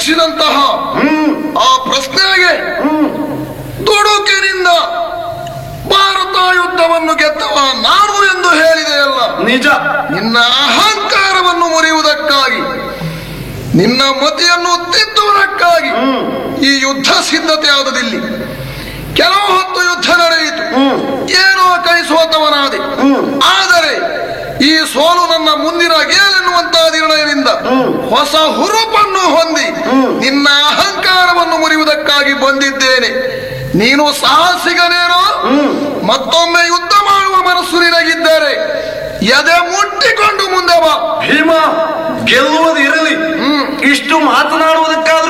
ಪ್ರಶ್ನಿಸಿದಂತಹ ಆ ಪ್ರಶ್ನೆಗೆ ದುಡುಕಿನಿಂದ ಭಾರತ ಯುದ್ಧವನ್ನು ಗೆದ್ದವ ನಾನು ಎಂದು ಹೇಳಿದೆಯಲ್ಲ ನಿಜ ನಿನ್ನ ಅಹಂಕಾರವನ್ನು ಮುರಿಯುವುದಕ್ಕಾಗಿ ನಿನ್ನ ಮತಿಯನ್ನು ತಿದ್ದುವುದಕ್ಕಾಗಿ ಈ ಯುದ್ಧ ಸಿದ್ಧತೆ ಆದದಿಲ್ಲಿ ಕೆಲವು ಹೊತ್ತು ಯುದ್ಧ ನಡೆಯಿತು ಏನೋ ಕೈ ಸೋತವನಾದೆ ಆದರೆ ಈ ಸೋಲು ನನ್ನ ಮುಂದಿನ ಗೆಲೆನ್ನುವಂತಹ ನಿರ್ಣಯದಿಂದ ಹೊಸ ಹುರುಪನ್ನು ಹೊಂದಿ ನಿನ್ನ ಅಹಂಕಾರವನ್ನು ಮುರಿಯುವುದಕ್ಕಾಗಿ ಬಂದಿದ್ದೇನೆ ನೀನು ಸಾಹಸಿಗನೇನೋ ಮತ್ತೊಮ್ಮೆ ಯುದ್ಧ ಮಾಡುವ ಮನಸ್ಸು ನಿನಗಿದ್ದರೆ ಎದೆ ಮುಟ್ಟಿಕೊಂಡು ಮುಂದೆ ಬಾ ಭೀಮ ಗೆಲ್ಲುವುದು ಇರಲಿ ಇಷ್ಟು ಮಾತನಾಡುವುದಕ್ಕಾದ್ರೂ